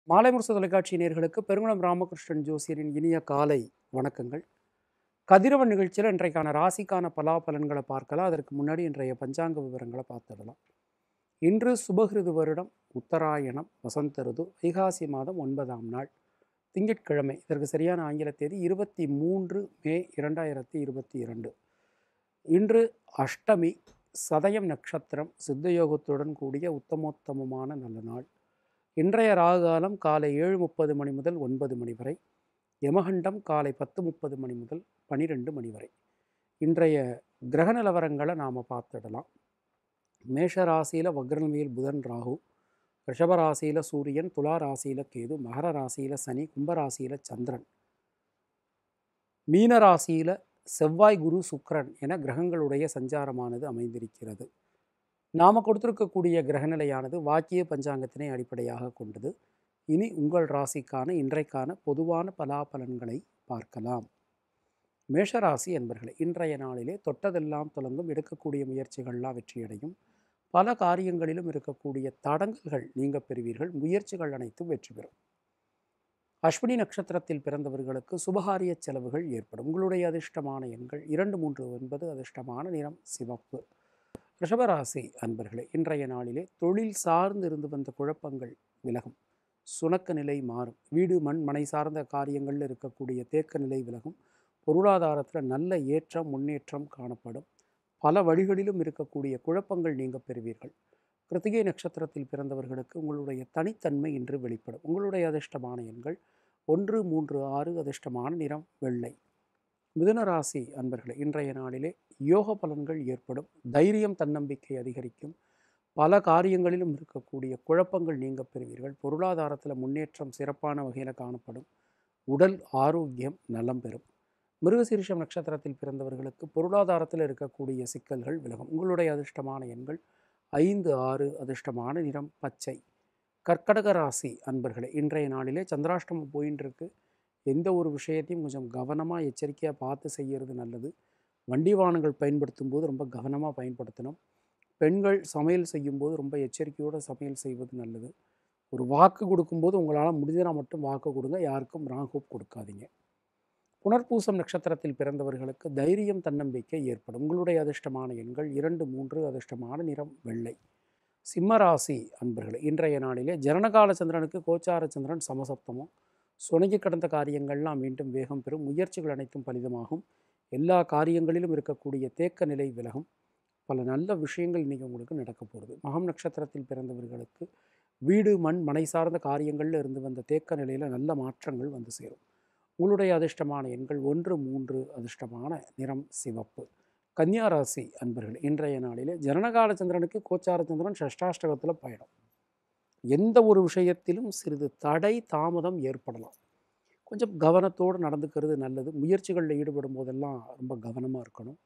மாலை முரசு தொலைக்காட்சி நேயர்களுக்கு பெருங்குளம் ராமகிருஷ்ணன் ஜோசியரின் இனிய காலை வணக்கங்கள் கதிரவன் நிகழ்ச்சியில் இன்றைக்கான ராசிக்கான பலாபலன்களை பார்க்கலாம் அதற்கு முன்னாடி இன்றைய பஞ்சாங்க விவரங்களை பார்த்துடலாம் இன்று சுபகிருது வருடம் உத்தராயணம் வசந்த ருது வைகாசி மாதம் ஒன்பதாம் நாள் திங்கட்கிழமை இதற்கு சரியான ஆங்கில தேதி இருபத்தி மூன்று மே இரண்டாயிரத்தி இருபத்தி இரண்டு இன்று அஷ்டமி சதயம் நட்சத்திரம் சித்தயோகத்துடன் கூடிய உத்தமோத்தமமான நல்ல நாள் இன்றைய ராகுகாலம் காலை ஏழு முப்பது மணி முதல் ஒன்பது மணி வரை யமகண்டம் காலை பத்து முப்பது மணி முதல் பனிரெண்டு மணி வரை இன்றைய கிரக நிலவரங்களை நாம் பார்த்துடலாம் மேஷ ராசியில் வக்ரநிலையில் புதன் ராகு ரிஷப ராசியில் சூரியன் துலா ராசியில் கேது மகர ராசியில் சனி கும்ப ராசியில் சந்திரன் மீன ராசியில் செவ்வாய் குரு சுக்கிரன் என கிரகங்களுடைய சஞ்சாரமானது அமைந்திருக்கிறது நாம் கொடுத்திருக்கக்கூடிய கிரகநிலையானது வாக்கிய பஞ்சாங்கத்தினை அடிப்படையாக கொண்டது இனி உங்கள் ராசிக்கான இன்றைக்கான பொதுவான பலாபலன்களை பார்க்கலாம் மேஷராசி என்பர்களே இன்றைய நாளிலே தொட்டதெல்லாம் தொடங்கும் எடுக்கக்கூடிய முயற்சிகள்லாம் வெற்றியடையும் பல காரியங்களிலும் இருக்கக்கூடிய தடங்கல்கள் நீங்க பெறுவீர்கள் முயற்சிகள் அனைத்தும் வெற்றி பெறும் அஸ்வினி நட்சத்திரத்தில் பிறந்தவர்களுக்கு சுபகாரிய செலவுகள் ஏற்படும் உங்களுடைய அதிர்ஷ்டமான எண்கள் இரண்டு மூன்று ஒன்பது அதிர்ஷ்டமான நிறம் சிவப்பு ரிஷபராசி அன்பர்களே இன்றைய நாளிலே தொழில் சார்ந்து இருந்து வந்த குழப்பங்கள் விலகும் சுணக்க நிலை மாறும் வீடு மண் மனை சார்ந்த காரியங்களில் இருக்கக்கூடிய தேக்க நிலை விலகும் பொருளாதாரத்தில் நல்ல ஏற்றம் முன்னேற்றம் காணப்படும் பல வழிகளிலும் இருக்கக்கூடிய குழப்பங்கள் நீங்க பெறுவீர்கள் கிருத்திகை நட்சத்திரத்தில் பிறந்தவர்களுக்கு உங்களுடைய தனித்தன்மை இன்று வெளிப்படும் உங்களுடைய அதிர்ஷ்டமான எண்கள் ஒன்று மூன்று ஆறு அதிர்ஷ்டமான நிறம் வெள்ளை மிதுன ராசி அன்பர்களே இன்றைய நாளிலே யோக பலன்கள் ஏற்படும் தைரியம் தன்னம்பிக்கை அதிகரிக்கும் பல காரியங்களிலும் இருக்கக்கூடிய குழப்பங்கள் நீங்க பெறுவீர்கள் பொருளாதாரத்தில் முன்னேற்றம் சிறப்பான வகையில் காணப்படும் உடல் ஆரோக்கியம் நலம் பெறும் மிருகசீரிஷம் நட்சத்திரத்தில் பிறந்தவர்களுக்கு பொருளாதாரத்தில் இருக்கக்கூடிய சிக்கல்கள் விலகும் உங்களுடைய அதிர்ஷ்டமான எண்கள் ஐந்து ஆறு அதிர்ஷ்டமான நிறம் பச்சை கர்க்கடக ராசி அன்பர்களே இன்றைய நாளிலே சந்திராஷ்டமம் போயின்னு இருக்கு எந்த ஒரு விஷயத்தையும் கொஞ்சம் கவனமாக எச்சரிக்கையாக பார்த்து செய்கிறது நல்லது வண்டி வாகனங்கள் பயன்படுத்தும் போது ரொம்ப கவனமாக பயன்படுத்தணும் பெண்கள் சமையல் செய்யும்போது ரொம்ப எச்சரிக்கையோடு சமையல் செய்வது நல்லது ஒரு வாக்கு கொடுக்கும்போது உங்களால் முடிஞ்சனா மட்டும் வாக்கு கொடுங்க யாருக்கும் ராங்கோப் கொடுக்காதீங்க புனர்பூசம் நட்சத்திரத்தில் பிறந்தவர்களுக்கு தைரியம் தன்னம்பிக்கை ஏற்படும் உங்களுடைய அதிர்ஷ்டமான எண்கள் இரண்டு மூன்று அதிர்ஷ்டமான நிறம் வெள்ளை சிம்மராசி அன்பர்களே இன்றைய நாளிலே ஜனனகால சந்திரனுக்கு கோச்சார சந்திரன் சமசப்தமும் சுணங்கி கடந்த காரியங்கள்லாம் மீண்டும் வேகம் பெறும் முயற்சிகள் அனைத்தும் பலிதமாகும் எல்லா காரியங்களிலும் இருக்கக்கூடிய தேக்க நிலை விலகும் பல நல்ல விஷயங்கள் இன்றைக்கி உங்களுக்கு நடக்க போகிறது மகம் நட்சத்திரத்தில் பிறந்தவர்களுக்கு வீடு மண் மனை சார்ந்த காரியங்களில் இருந்து வந்த தேக்க நிலையில் நல்ல மாற்றங்கள் வந்து சேரும் உங்களுடைய அதிர்ஷ்டமான எண்கள் ஒன்று மூன்று அதிர்ஷ்டமான நிறம் சிவப்பு கன்னியா ராசி அன்பர்கள் இன்றைய நாளிலே ஜனனகால சந்திரனுக்கு கோச்சார சந்திரன் ஷஷ்டாஷ்டகத்தில் பயணம் எந்த ஒரு விஷயத்திலும் சிறிது தடை தாமதம் ஏற்படலாம் கொஞ்சம் கவனத்தோடு நடந்துக்கிறது நல்லது முயற்சிகளில் ஈடுபடும் போதெல்லாம் ரொம்ப கவனமாக இருக்கணும்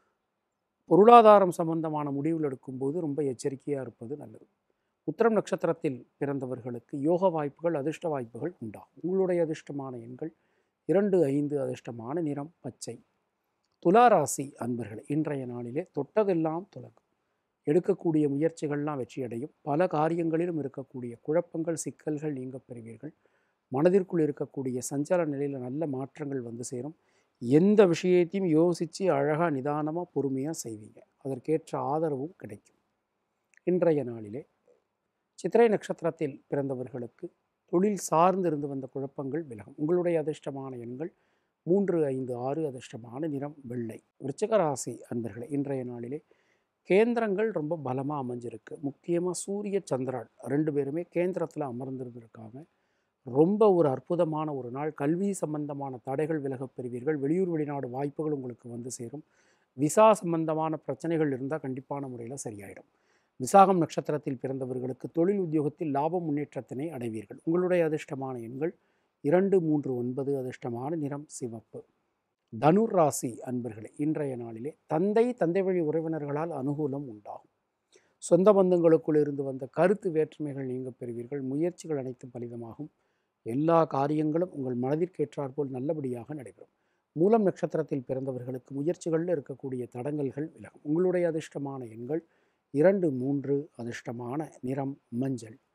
பொருளாதாரம் சம்பந்தமான முடிவுகள் எடுக்கும்போது ரொம்ப எச்சரிக்கையாக இருப்பது நல்லது உத்திரம் நட்சத்திரத்தில் பிறந்தவர்களுக்கு யோக வாய்ப்புகள் அதிர்ஷ்ட வாய்ப்புகள் உண்டாகும் உங்களுடைய அதிர்ஷ்டமான எண்கள் இரண்டு ஐந்து அதிர்ஷ்டமான நிறம் பச்சை துளாராசி அன்பர்கள் இன்றைய நாளிலே தொட்டதெல்லாம் துலங்கும் எடுக்கக்கூடிய முயற்சிகள்லாம் வெற்றியடையும் பல காரியங்களிலும் இருக்கக்கூடிய குழப்பங்கள் சிக்கல்கள் நீங்க பெறுவீர்கள் மனதிற்குள் இருக்கக்கூடிய சஞ்சல நிலையில் நல்ல மாற்றங்கள் வந்து சேரும் எந்த விஷயத்தையும் யோசித்து அழகாக நிதானமாக பொறுமையாக செய்வீங்க அதற்கேற்ற ஆதரவும் கிடைக்கும் இன்றைய நாளிலே சித்திரை நட்சத்திரத்தில் பிறந்தவர்களுக்கு தொழில் சார்ந்து இருந்து வந்த குழப்பங்கள் விலகும் உங்களுடைய அதிர்ஷ்டமான எண்கள் மூன்று ஐந்து ஆறு அதிர்ஷ்டமான நிறம் வெள்ளை விருச்சிக ராசி அன்பர்களே இன்றைய நாளிலே கேந்திரங்கள் ரொம்ப பலமாக அமைஞ்சிருக்கு முக்கியமாக சூரிய சந்திரன் ரெண்டு பேருமே கேந்திரத்தில் அமர்ந்திருந்திருக்காங்க ரொம்ப ஒரு அற்புதமான ஒரு நாள் கல்வி சம்பந்தமான தடைகள் விலகப் பெறுவீர்கள் வெளியூர் வெளிநாடு வாய்ப்புகள் உங்களுக்கு வந்து சேரும் விசா சம்பந்தமான பிரச்சனைகள் இருந்தால் கண்டிப்பான முறையில் சரியாயிடும் விசாகம் நட்சத்திரத்தில் பிறந்தவர்களுக்கு தொழில் உத்தியோகத்தில் லாப முன்னேற்றத்தினை அடைவீர்கள் உங்களுடைய அதிர்ஷ்டமான எண்கள் இரண்டு மூன்று ஒன்பது அதிர்ஷ்டமான நிறம் சிவப்பு தனுர் ராசி அன்பர்களே இன்றைய நாளிலே தந்தை தந்தை வழி உறவினர்களால் அனுகூலம் உண்டாகும் சொந்த பந்தங்களுக்குள் இருந்து வந்த கருத்து வேற்றுமைகள் நீங்க பெறுவீர்கள் முயற்சிகள் அனைத்தும் பலிதமாகும் எல்லா காரியங்களும் உங்கள் மனதிற்கேற்றாற்போல் நல்லபடியாக நடைபெறும் மூலம் நட்சத்திரத்தில் பிறந்தவர்களுக்கு முயற்சிகளில் இருக்கக்கூடிய தடங்கல்கள் விலகும் உங்களுடைய அதிர்ஷ்டமான எண்கள் இரண்டு மூன்று அதிர்ஷ்டமான நிறம் மஞ்சள்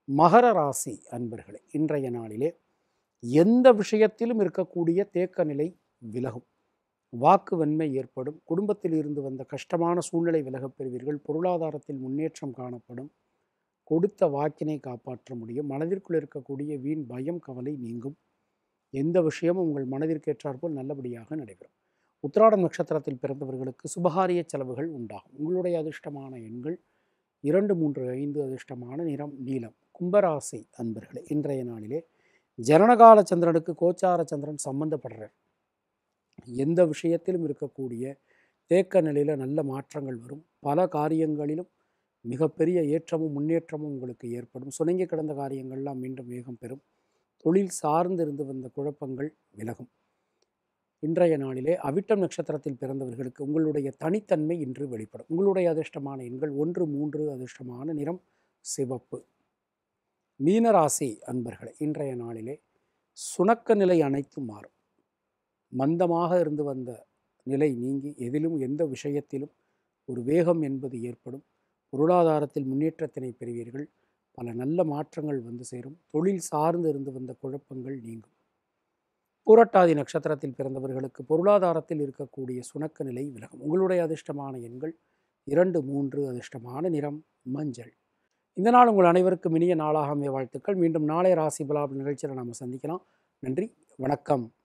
மகர ராசி அன்பர்களே இன்றைய நாளிலே எந்த விஷயத்திலும் இருக்கக்கூடிய தேக்க நிலை விலகும் வாக்கு வன்மை ஏற்படும் குடும்பத்தில் இருந்து வந்த கஷ்டமான சூழ்நிலை விலகப் பெறுவீர்கள் பொருளாதாரத்தில் முன்னேற்றம் காணப்படும் கொடுத்த வாக்கினை காப்பாற்ற முடியும் மனதிற்குள் இருக்கக்கூடிய வீண் பயம் கவலை நீங்கும் எந்த விஷயமும் உங்கள் மனதிற்கேற்றாற்போல் நல்லபடியாக நடைபெறும் உத்திராடம் நட்சத்திரத்தில் பிறந்தவர்களுக்கு சுபகாரிய செலவுகள் உண்டாகும் உங்களுடைய அதிர்ஷ்டமான எண்கள் இரண்டு மூன்று ஐந்து அதிர்ஷ்டமான நிறம் நீலம் கும்பராசி அன்பர்களே இன்றைய நாளிலே ஜனனகால சந்திரனுக்கு கோச்சார சந்திரன் சம்பந்தப்படுறார் எந்த விஷயத்திலும் இருக்கக்கூடிய தேக்க நிலையில் நல்ல மாற்றங்கள் வரும் பல காரியங்களிலும் மிகப்பெரிய ஏற்றமும் முன்னேற்றமும் உங்களுக்கு ஏற்படும் சுணங்கி கிடந்த காரியங்கள்லாம் மீண்டும் வேகம் பெறும் தொழில் சார்ந்து இருந்து வந்த குழப்பங்கள் விலகும் இன்றைய நாளிலே அவிட்டம் நட்சத்திரத்தில் பிறந்தவர்களுக்கு உங்களுடைய தனித்தன்மை இன்று வெளிப்படும் உங்களுடைய அதிர்ஷ்டமான எண்கள் ஒன்று மூன்று அதிர்ஷ்டமான நிறம் சிவப்பு மீனராசி அன்பர்களே இன்றைய நாளிலே சுணக்க நிலை அனைத்தும் மாறும் மந்தமாக இருந்து வந்த நிலை நீங்கி எதிலும் எந்த விஷயத்திலும் ஒரு வேகம் என்பது ஏற்படும் பொருளாதாரத்தில் முன்னேற்றத்தினை பெறுவீர்கள் பல நல்ல மாற்றங்கள் வந்து சேரும் தொழில் சார்ந்து இருந்து வந்த குழப்பங்கள் நீங்கும் பூரட்டாதி நட்சத்திரத்தில் பிறந்தவர்களுக்கு பொருளாதாரத்தில் இருக்கக்கூடிய சுணக்க நிலை விலகும் உங்களுடைய அதிர்ஷ்டமான எண்கள் இரண்டு மூன்று அதிர்ஷ்டமான நிறம் மஞ்சள் இந்த நாள் உங்கள் அனைவருக்கும் இனிய நாளாக அமைய வாழ்த்துக்கள் மீண்டும் நாளை ராசி பலாப் நிகழ்ச்சியில் நாம் சந்திக்கலாம் நன்றி வணக்கம்